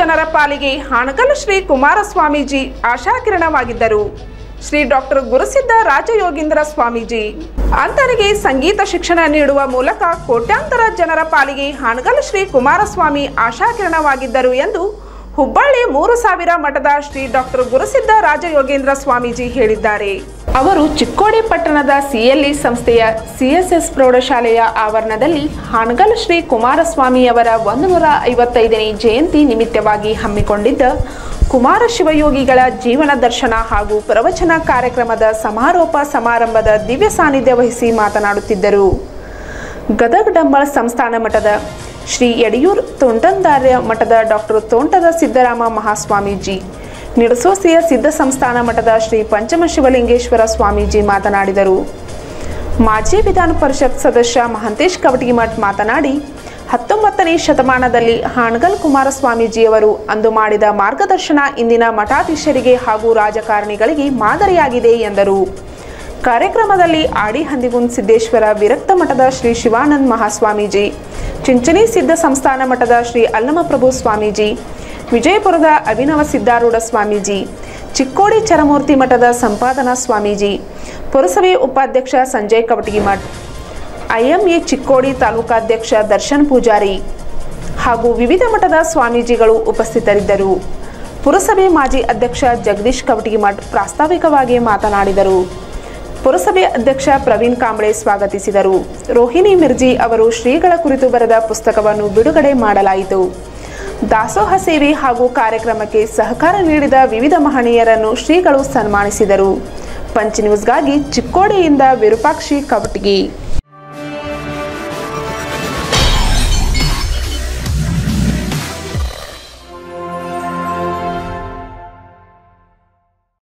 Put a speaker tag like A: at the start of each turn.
A: ಜನರ ಪಾಲಿಗೆ ಹಾನಗಲ್ ಶ್ರೀ ಕುಮಾರಸ್ವಾಮೀಜಿ ಆಶಾಕಿರಣವಾಗಿದ್ದರು ಶ್ರೀ ಡಾಕ್ಟರ್ ಗುರುಸಿದ್ದ ರಾಜಯೋಗೀಂದ್ರ ಸ್ವಾಮೀಜಿ ಅಂತರಿಗೆ ಸಂಗೀತ ಶಿಕ್ಷಣ ನೀಡುವ ಮೂಲಕ ಕೋಟ್ಯಾಂತರ ಜನರ ಪಾಲಿಗೆ ಹಾನಗಲ್ ಶ್ರೀ ಕುಮಾರಸ್ವಾಮಿ ಆಶಾಕಿರಣವಾಗಿದ್ದರು ಎಂದು ಹುಬ್ಬಳ್ಳಿ ಮೂರು ಸಾವಿರ ಮಠದ ಶ್ರೀ ಡಾಕ್ಟರ್ ಗುರುಸಿದ್ದ ರಾಜಯೋಗೇಂದ್ರ ಸ್ವಾಮೀಜಿ ಹೇಳಿದ್ದಾರೆ ಅವರು ಚಿಕ್ಕೋಡಿ ಪಟ್ಟಣದ ಸಿಎಲ್ಇ ಸಂಸ್ಥೆಯ ಸಿಎಸ್ಎಸ್ ಪ್ರೌಢಶಾಲೆಯ ಆವರಣದಲ್ಲಿ ಹಾನಗಲ್ ಶ್ರೀ ಕುಮಾರಸ್ವಾಮಿಯವರ ಒಂದು ನೂರ ಐವತ್ತೈದನೇ ಜಯಂತಿ ನಿಮಿತ್ತವಾಗಿ ಹಮ್ಮಿಕೊಂಡಿದ್ದ ಕುಮಾರ ಶಿವಯೋಗಿಗಳ ಜೀವನ ದರ್ಶನ ಹಾಗೂ ಪ್ರವಚನ ಕಾರ್ಯಕ್ರಮದ ಸಮಾರೋಪ ಸಮಾರಂಭದ ದಿವ್ಯ ಸಾನ್ನಿಧ್ಯ ವಹಿಸಿ ಮಾತನಾಡುತ್ತಿದ್ದರು ಗದಗ ಡಂಬಳ ಸಂಸ್ಥಾನ ಮಠದ ಶ್ರೀ ಯಡಿಯೂರ್ ತೋಂಟಂದಾರ್ಯ ಮಠದ ಡಾಕ್ಟರ್ ತೋಂಟದ ಸಿದ್ದರಾಮ ಮಹಾಸ್ವಾಮೀಜಿ ನಿಡಸೋಸಿಯ ಸಿದ್ಧ ಸಂಸ್ಥಾನ ಮಠದ ಶ್ರೀ ಪಂಚಮ ಶಿವಲಿಂಗೇಶ್ವರ ಸ್ವಾಮೀಜಿ ಮಾತನಾಡಿದರು ಮಾಜಿ ವಿಧಾನ ಪರಿಷತ್ ಸದಸ್ಯ ಮಹಂತೇಶ್ ಕವಟಗಿಮಠ್ ಮಾತನಾಡಿ ಹತ್ತೊಂಬತ್ತನೇ ಶತಮಾನದಲ್ಲಿ ಹಾಣಗಲ್ ಕುಮಾರಸ್ವಾಮೀಜಿಯವರು ಅಂದು ಮಾಡಿದ ಮಾರ್ಗದರ್ಶನ ಇಂದಿನ ಮಠಾಧೀಶರಿಗೆ ಹಾಗೂ ರಾಜಕಾರಣಿಗಳಿಗೆ ಮಾದರಿಯಾಗಿದೆ ಎಂದರು ಕಾರ್ಯಕ್ರಮದಲ್ಲಿ ಆಡಿ ಹಂದಿಗುಂದ್ ಸಿದ್ದೇಶ್ವರ ವಿರಕ್ತ ಮಠದ ಶ್ರೀ ಶಿವಾನಂದ್ ಮಹಾಸ್ವಾಮೀಜಿ ಚಿಂಚಣಿ ಸಿದ್ಧ ಸಂಸ್ಥಾನ ಮಠದ ಶ್ರೀ ಅಲ್ಲಮಪ್ರಭು ಸ್ವಾಮೀಜಿ ವಿಜಯಪುರದ ಅಭಿನವ ಸಿದ್ದಾರೂಢ ಸ್ವಾಮೀಜಿ ಚಿಕ್ಕೋಡಿ ಚರಮೂರ್ತಿ ಮಠದ ಸಂಪಾದನಾ ಸ್ವಾಮೀಜಿ ಪುರಸಭೆ ಉಪಾಧ್ಯಕ್ಷ ಸಂಜಯ್ ಕವಟಗಿಮಠ್ ಐಎಂಎ ಚಿಕ್ಕೋಡಿ ತಾಲೂಕಾಧ್ಯಕ್ಷ ದರ್ಶನ್ ಪೂಜಾರಿ ಹಾಗೂ ವಿವಿಧ ಮಠದ ಸ್ವಾಮೀಜಿಗಳು ಉಪಸ್ಥಿತರಿದ್ದರು ಪುರಸಭೆ ಮಾಜಿ ಅಧ್ಯಕ್ಷ ಜಗದೀಶ್ ಕವಟಗಿಮಠ್ ಪ್ರಾಸ್ತಾವಿಕವಾಗಿ ಮಾತನಾಡಿದರು ಪುರಸಭೆ ಅಧ್ಯಕ್ಷ ಪ್ರವೀಣ್ ಕಾಂಬ್ಳೆ ಸ್ವಾಗತಿಸಿದರು ರೋಹಿಣಿ ಮಿರ್ಜಿ ಅವರು ಶ್ರೀಗಳ ಕುರಿತು ಬರೆದ ಪುಸ್ತಕವನ್ನು ಬಿಡುಗಡೆ ಮಾಡಲಾಯಿತು ದಾಸೋಹ ಸೇವೆ ಹಾಗೂ ಕಾರ್ಯಕ್ರಮಕ್ಕೆ ಸಹಕಾರ ನೀಡಿದ ವಿವಿಧ ಮಹನೀಯರನ್ನು ಶ್ರೀಗಳು ಸನ್ಮಾನಿಸಿದರು ಪಂಚ್ ನ್ಯೂಸ್ಗಾಗಿ ಚಿಕ್ಕೋಡಿಯಿಂದ ವಿರೂಪಾಕ್ಷಿ ಕವಟಗಿ